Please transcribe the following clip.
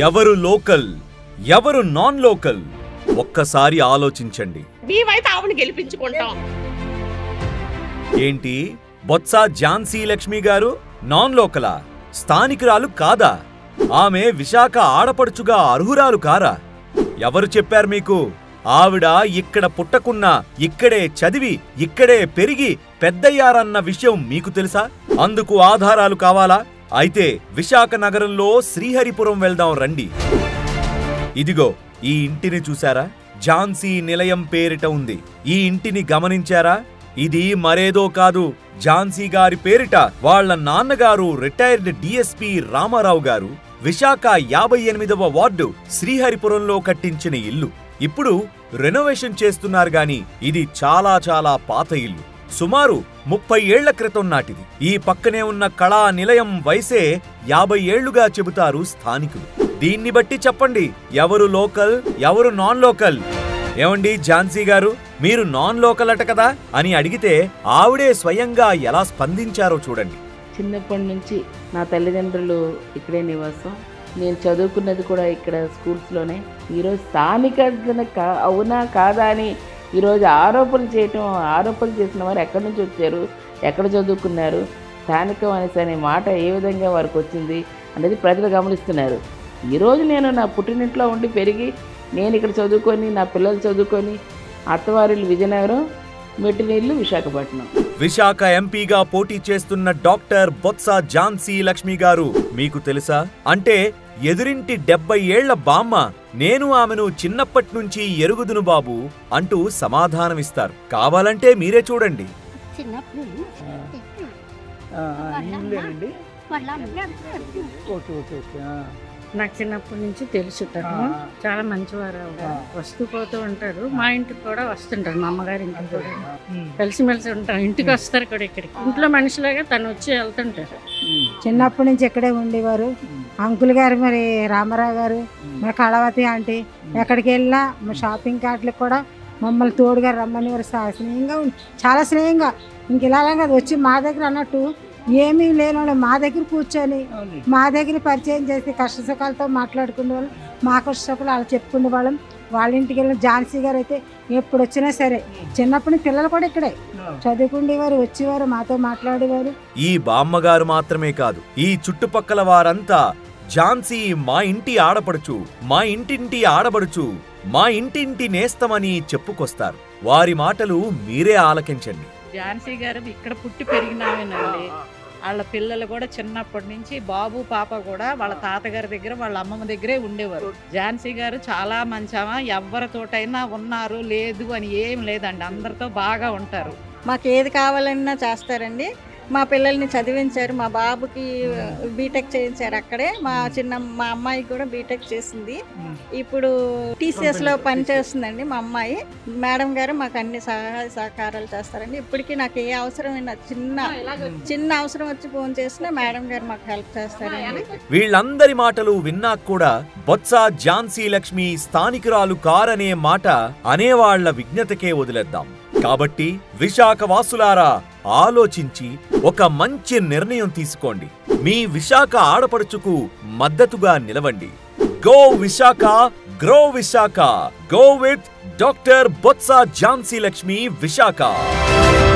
ఎవరు లోకల్ ఎవరు non local ఒక్కసారి ఆలోచించండి మేమైతే ఆవిడని గెలిపించుకుంటాం ఏంటి బొత్స ఝాన్సీ లక్ష్మి గారు నాన్ లోకలా స్థానికురాలు కాదా ఆమె విశాఖ ఆడపడుచుగా అర్హురాలు కారా ఎవరు చెప్పారు మీకు ఆవిడ ఇక్కడ పుట్టకున్నా ఇక్కడే చదివి ఇక్కడే పెరిగి పెద్దయ్యారన్న విషయం మీకు తెలుసా అందుకు ఆధారాలు కావాలా అయితే విశాఖ నగరంలో శ్రీహరిపురం వెళ్దాం రండి ఇదిగో ఈ ఇంటిని చూశారా ఝాన్సీ నిలయం పేరిట ఉంది ఈ ఇంటిని గమనించారా ఇది మరేదో కాదు ఝాన్సీ గారి పేరిట వాళ్ళ నాన్నగారు రిటైర్డ్ డిఎస్పి రామారావు గారు విశాఖ యాభై ఎనిమిదవ వార్డు శ్రీహరిపురంలో కట్టించిన ఇల్లు ఇప్పుడు రెనోవేషన్ చేస్తున్నారు గాని ఇది చాలా చాలా పాత ఇల్లు సుమారు ముప్పై ఏళ్ల క్రితం నాటిది ఈ పక్కనే ఉన్న కళా నిలయం వయసే యాభై ఏళ్లుగా చెబుతారు స్థానికులు దీన్ని బట్టి చెప్పండి ఎవరు లోకల్ ఎవరు నాన్ లోకల్ ఏమండి ఝాన్సీ గారు మీరు నాన్ లోకల్ అట కదా అని అడిగితే ఆవిడే స్వయంగా ఎలా స్పందించారో చూడండి చిన్నప్పటి నుంచి నా తల్లిదండ్రులు ఇక్కడే నివాసం నేను చదువుకున్నది కూడా ఇక్కడ స్కూల్స్లోనే ఈరోజు స్థానిక కా- అవునా కాదా అని ఈరోజు ఆరోపణలు చేయటం ఆరోపణలు చేసిన వారు ఎక్కడి నుంచి వచ్చారు ఎక్కడ చదువుకున్నారు స్థానికం అనేసి అనే మాట ఏ విధంగా వారికి వచ్చింది అనేది ప్రజలు గమనిస్తున్నారు ఈరోజు నేను నా పుట్టినింట్లో ఉండి పెరిగి నేను ఇక్కడ చదువుకొని నా పిల్లలు చదువుకొని అత్తవారిల్లు విజయనగరం మెట్టినీళ్ళు విశాఖపట్నం విశాఖ ఎంపీగా పోటీ చేస్తున్న డాక్టర్ బొత్స ఝాన్సీ లక్ష్మి గారు మీకు తెలుసా అంటే ఎదురింటి డెబ్బై ఏళ్ల బామ్మ నేను ఆమెను చిన్నప్పటి నుంచి ఎరుగుదును బాబు అంటూ సమాధానమిస్తారు కావాలంటే మీరే చూడండి చిన్నప్పుడు ఇల్లేనండి వాళ్ళ ఓకే ఓకే ఓకే ఆ. నాకు చిన్నప్పటి నుంచి తెలుసు తను ఆ. చాలా మంచివారు ఆవిడ. ఆ. వస్తూ పోతూ ఉంటారు మా ఇంటికి కూడా వస్తుంటారు మా అమ్మగారి ఇంటికి కూడా ఉమ్. కలిసిమెలిసి ఉంటాం ఇంటికి వస్తారు కూడా ఇక్కడికి ఇంట్లో మనిషిలాగా తను వచ్చి వెళ్తుంటారు ఉమ్. చిన్నప్పటి నుంచి ఇక్కడే ఉండేవారు ఉమ్. అంకుల్ గారు మరి రామారావు గారు ఉమ్. మరి కళావతి ఆంటీ ఎక్కడికి వెళ్ళినా మా షాపింగ్ కార్ట్లకు కూడా మమ్మల్ని తోడుగా రమ్మని వారు సా- స్నేహంగా ఉం- చాలా స్నేహంగా ఇంక ఇలాగే కాదు వచ్చి మా దగ్గర అన్నట్టు ఏమీ లేని మా దగ్గర కూర్చొని అవునండి. మా దగ్గర పరిచయం చేసి కష్ట సుఖాలతో మాట్లాడుకునే వాళ్ళం మా కష్ట సుఖాలు వాళ్ళు చెప్పుకునే వాళ్ళం వాళ్ళ ఇంటికి వెళ్ళిన ఝాన్సీ గారు అయితే ఎప్పుడు వచ్చినా సరే చిన్నప్పటి నుంచి పిల్లలు కూడా ఇక్కడే ఆ. చదువుకునేవారు వచ్చేవారు మాతో మాట్లాడేవారు ఈ బామ్మగారు మాత్రమే కాదు ఈ చుట్టుపక్కల వారంతా ఝాన్సీ మా ఇంటి ఆడపడుచు మా ఇంటింటి ఆడబడుచు మా ఇంటింటి నేస్తమని చెప్పుకొస్తారు వారి మాటలు మీరే ఆలకించండి ఝాన్సీ గారు ఇక్కడ పుట్టి పెరిగినామేనండి వాళ్ళ పిల్లలు కూడా చిన్నప్పటి నుంచి బాబు పాప కూడా వాళ్ళ తాతగారి దగ్గర వాళ్ళ అమ్మమ్మ దగ్గరే ఉండేవారు ఝాన్సీ గారు చాలా మంచామా ఎవరితోటైనా ఉన్నారు లేదు అని ఏం లేదండి అందరితో బాగా ఉంటారు మాకు ఏది కావాలన్నా చేస్తారండి మా పిల్లల్ని చదివించారు మా బాబుకి బీటెక్ చేయించారు అక్కడే మా చిన్న మా అమ్మాయి కూడా బీటెక్ చేసింది ఉమ్. ఇప్పుడు టీసీఎస్ లో పని చేస్తుందండి మా అమ్మాయి మేడం గారు మాకు అన్ని సహాయ సహకారాలు చేస్తారండి ఇప్పటికీ నాకు ఏ అవసరమైన చిన్న చిన్న అవసరం వచ్చి ఫోన్ చేసినా మేడం గారు మాకు హెల్ప్ చేస్తారండి వీళ్ళందరి మాటలు విన్నాక కూడా బొత్స ఝాన్సీ లక్ష్మి స్థానికురాలు కారనే మాట అనేవాళ్ల విజ్ఞతకే వదిలేద్దాం కాబట్టి విశాఖ వాసులారా ఆలోచించి ఒక మంచి నిర్ణయం తీసుకోండి మీ విశాఖ ఆడపడుచుకు మద్దతుగా నిలవండి go Visakha grow Visakha go with doctor Botsa Jhansi Lakshmi Visakha